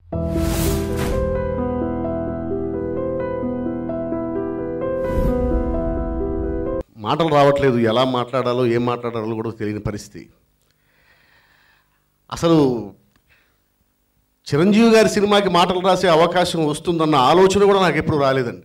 మాటలు రావట్లేదు ఎలా మాట్లాడాలో ఏం మాట్లాడాలో కూడా తెలియని పరిస్థితి అసలు చిరంజీవి గారి సినిమాకి మాటలు రాసే అవకాశం వస్తుందన్న ఆలోచన కూడా నాకు ఎప్పుడు రాలేదండి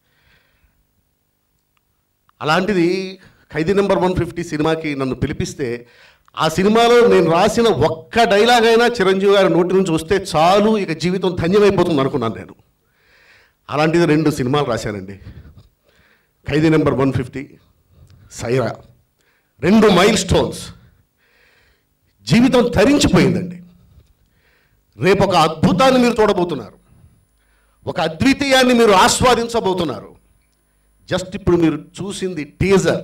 అలాంటిది ఖైదీ నెంబర్ వన్ ఫిఫ్టీ సినిమాకి నన్ను పిలిపిస్తే ఆ సినిమాలో నేను రాసిన ఒక్క డైలాగ్ అయినా చిరంజీవి గారి నోటి నుంచి వస్తే చాలు ఇక జీవితం ధన్యమైపోతుంది అనుకున్నాను నేను అలాంటిది రెండు సినిమాలు రాశానండి Khaidi number one fifty Sye Raa రెండు మైల్ స్టోన్స్ జీవితం తరించిపోయిందండి రేపు ఒక అద్భుతాన్ని మీరు చూడబోతున్నారు ఒక అద్వితీయాన్ని మీరు ఆస్వాదించబోతున్నారు జస్ట్ ఇప్పుడు మీరు చూసింది టీజర్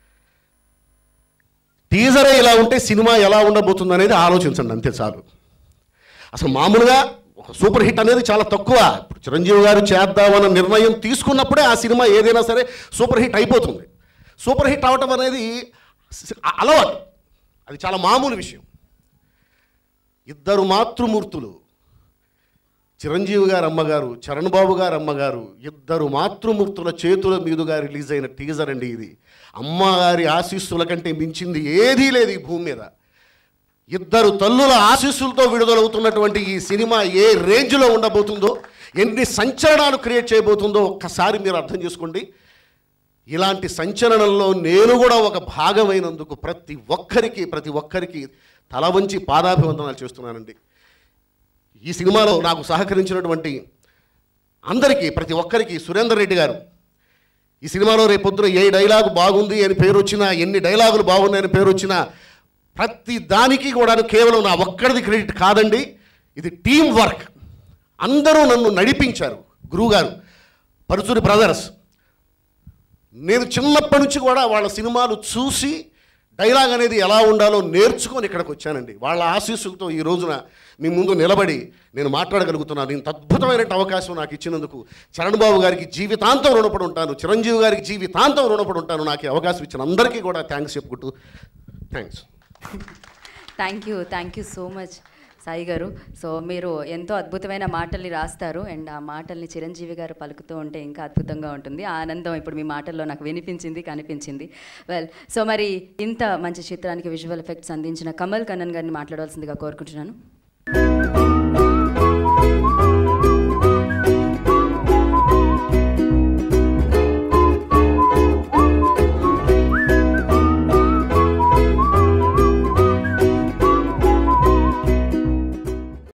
టీజరే ఇలా ఉంటే సినిమా ఎలా ఉండబోతుంది అనేది ఆలోచించండి అంతే చాలు అసలు మామూలుగా ఒక సూపర్ హిట్ అనేది చాలా తక్కువ ఇప్పుడు చిరంజీవి గారు చేద్దామన్న నిర్ణయం తీసుకున్నప్పుడే ఆ సినిమా ఏదైనా సరే సూపర్ హిట్ అయిపోతుంది సూపర్ హిట్ అవటం అనేది సి- అలవాటు అది చాలా మామూలు విషయం ఇద్దరు మాతృమూర్తులు చిరంజీవి గారు అమ్మగారు చరణ్ బాబు గారు అమ్మగారు ఇద్దరు మాతృమూర్తుల చేతుల మీదుగా రిలీజ్ అయిన టీజర్ అండి ఇది అమ్మగారి ఆశీస్సుల కంటే మించింది ఏదీ లేదు ఈ భూమి మీద ఇద్దరు తల్లుల ఆశీస్సులతో విడుదలవుతున్నటువంటి ఈ సినిమా ఏ రేంజ్లో ఉండబోతుందో ఎన్ని సంచలనాలు క్రియేట్ చేయబోతుందో ఒక్కసారి మీరు అర్థం చేసుకోండి ఇలాంటి సంచలనంలో నేను కూడా ఒక భాగమైనందుకు ప్రతి ఒక్కరికి ప్రతి ఒక్కరికి తల వంచి పాదాభివందనాలు చేస్తున్నానండి ఈ సినిమాలో నాకు సహకరించినటువంటి అందరికీ ప్రతి ఒక్కరికి సురేందర్ రెడ్డి గారు ఈ సినిమాలో రేపొద్దున ఏ డైలాగు బాగుంది అని పేరు వచ్చినా ఎన్ని డైలాగులు బాగున్నాయని పేరు వచ్చినా ప్రతి దానికి కూడా కేవలం నా ఒక్కడిది క్రెడిట్ కాదండి ఇది టీం వర్క్ అందరూ నన్ను నడిపించారు గురువుగారు పరుచూరి బ్రదర్స్ నేను చిన్నప్పటి నుంచి కూడా వాళ్ళ సినిమాలు చూసి డైలాగ్ అనేది ఎలా ఉండాలో నేర్చుకొని ఇక్కడికి వచ్చానండి వాళ్ళ ఆశీస్సులతో ఈ రోజున మీ ముందు నిలబడి నేను మాట్లాడగలుగుతున్నాను ఇంత అద్భుతమైన అవకాశం నాకు ఇచ్చినందుకు చరణ్ బాబు గారికి జీవితాంతం రుణపడి ఉంటాను చిరంజీవి గారికి జీవితాంతం రుణపడి ఉంటాను నాకు ఈ అవకాశం ఇచ్చిన అందరికీ కూడా థ్యాంక్స్ చెప్పుకుంటూ thanks thank you thank you so much Sai గారు సో మీరు ఎంతో అద్భుతమైన మాటల్ని రాస్తారు అండ్ ఆ మాటల్ని చిరంజీవి గారు పలుకుతూ ఉంటే ఇంకా అద్భుతంగా ఉంటుంది ఆ ఆనందం ఇప్పుడు మీ మాటల్లో నాకు వినిపించింది కనిపించింది వెల్ సో మరి ఇంత మంచి చిత్రానికి విజువల్ ఎఫెక్ట్స్ అందించిన కమల్ కన్నన్ గారిని మాట్లాడవలసిందిగా కోరుకుంటున్నాను